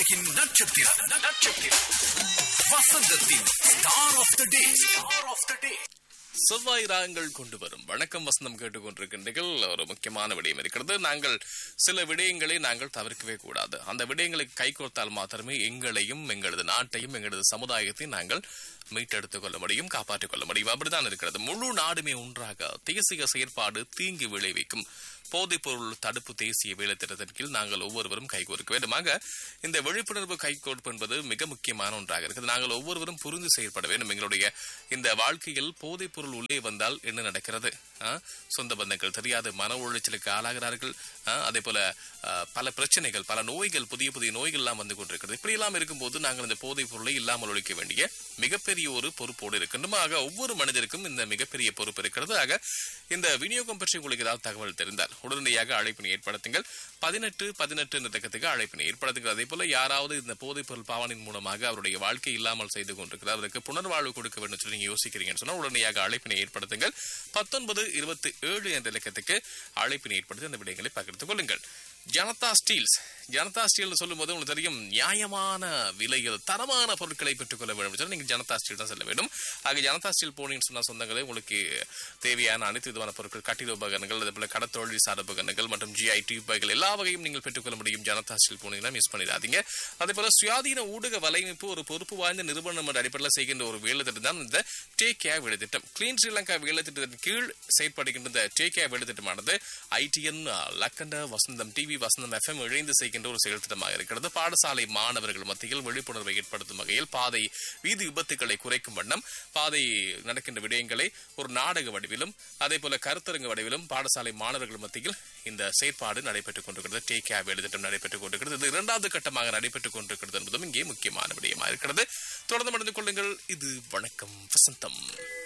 உலகின் நட்சத்திரம் நட்சத்திரம் வசந்தத்தின் star of the day star of the day செவ்வாய் ராகங்கள் கொண்டு வரும் வணக்கம் வசந்தம் கேட்டுக்கொண்டிருக்கின்றீர்கள் ஒரு முக்கியமான விடயம் இருக்கிறது நாங்கள் சில விடயங்களை நாங்கள் தவிர்க்கவே கூடாது அந்த விடயங்களை கைகோர்த்தால் மாத்திரமே எங்களையும் எங்களது நாட்டையும் எங்களது சமுதாயத்தையும் நாங்கள் மீட்டெடுத்துக் கொள்ள முடியும் காப்பாற்றிக் கொள்ள முடியும் அப்படித்தான் இருக்கிறது முழு நாடுமே ஒன்றாக தேசிய செயற்பாடு தீங்கு விளைவிக்கும் போதைப்பொருள் தடுப்பு தேசிய வேலை திட்டத்தின் கீழ் நாங்கள் ஒவ்வொருவரும் கைகோர்க்க வேண்டுமாக இந்த விழிப்புணர்வு கைகோர்ப்பு என்பது மிக முக்கியமான ஒன்றாக இருக்குது நாங்கள் ஒவ்வொருவரும் புரிந்து செயல்பட வேண்டும் எங்களுடைய இந்த வாழ்க்கையில் போதைப்பொருள் உள்ளே வந்தால் என்ன நடக்கிறது ஆ? சொந்த பந்தங்கள் தெரியாது மன உளைச்சலுக்கு ஆளாகிறார்கள் ஆ? அதே போல ஆ, பல பிரச்சனைகள் பல நோய்கள் புதிய புதிய நோய்கள் எல்லாம் வந்து கொண்டிருக்கிறது இப்படி எல்லாம் இருக்கும்போது நாங்கள் இந்த போதைப் பொருளை இல்லாமல் ஒழிக்க வேண்டிய மிகப்பெரிய ஒரு பொறுப்போடு இருக்கின்றோம் ஆக ஒவ்வொரு மனிதருக்கும் இந்த மிகப்பெரிய பொறுப்பு இருக்கிறது ஆக இந்த விநியோகம் பற்றி உங்களுக்கு ஏதாவது தகவல் தெரிந்தால் உடனடியாக அழைப்பினை ஏற்படுத்துங்கள் பதினெட்டு பதினெட்டு என்ற திட்டத்துக்கு அழைப்பினை ஏற்படுத்துங்கள் அதே போல யாராவது இந்த போதைப் பொருள் பாவனின் மூலமாக அவருடைய வாழ்க்கை இல்லாமல் செய்து கொண்டிருக்கிறார் அவருக்கு புனர்வாழ்வு கொடுக்க வேண்டும் சொல்லி நீங்க யோசிக்கிறீங்கன்னு சொன்னா உடனடியாக அழைப்பினை ஏற்படுத்துங்கள் பத்தொன்பது இருபத்தி ஏழு என்ற இலக்கத்துக்கு அழைப்பினை ஏற்படுத்தி அந்த விடயங்களை பகிர்ந்து கொள்ளுங்கள் ஜனதா ஸ்டீல்ஸ் ஜனதா ஸ்டீல் சொல்லும் போது உங்களுக்கு தெரியும் நியாயமான விலையில் தரமான பொருட்களை பெற்றுக்கொள்ள வேண்டும் சொன்னா நீங்க ஜனதா ஸ்டீல் தான் செல்ல வேண்டும் ஆக ஜனதா ஸ்டீல் போனீங்கன்னு சொன்னா சொந்தங்களே உங்களுக்கு தேவையான அனைத்து விதமான பொருட்கள் கட்டிட உபகரணங்கள் அதே போல கடத்தொழில் சார் உபகரணங்கள் மற்றும் ஜிஐ டியூப்கள் எல்லா வகையும் நீங்கள் பெற்றுக்கொள்ள முடியும் ஜனதா ஸ்டீல் போனீங்கன்னா மிஸ் பண்ணிடாதீங்க அதே போல சுயாதீன ஊடக வலையமைப்பு ஒரு பொறுப்பு வாய்ந்த நிறுவனம் என்ற அடிப்படையில் செய்கின்ற ஒரு வேலை திட்டம் தான் இந்த டேக் கேர் வேலை திட்டம் கிளீன் ஸ்ரீலங்கா வேலை திட்டத்தின் கீழ் செயற்படுகின்ற இந்த டேக் கேர் வேலை திட்டமானது ஐடிஎன் லக்கண்ட வசந்தம் டிவி வசந்தம் எஃப்எம் இணைந்து செய்கின்ற ஒரு செயல் திட்டமாக இருக்கிறது பாடசாலை மாணவர்கள் மத்தியில் விழிப்புணர்வை ஏற்படுத்தும் வகையில் பாதை வீதி விபத்துக்களை குறைக்கும் வண்ணம் பாதை நடக்கின்ற விடயங்களை ஒரு நாடக வடிவிலும் அதே போல கருத்தரங்க வடிவிலும் பாடசாலை மாணவர்கள் மத்தியில் இந்த செயற்பாடு நடைபெற்றுக் கொண்டிருக்கிறது டேக் கேர் வேலை திட்டம் நடைபெற்றுக் கொண்டிருக்கிறது இது இரண்டாவது கட்டமாக நடைபெற்றுக் கொண்டிருக்கிறது என்பதும் இங்கே முக்கியமான விடயமாக இருக்கிறது தொடர்ந்து மறந்து கொள்ளுங்கள் இது வணக்கம் வசந்தம்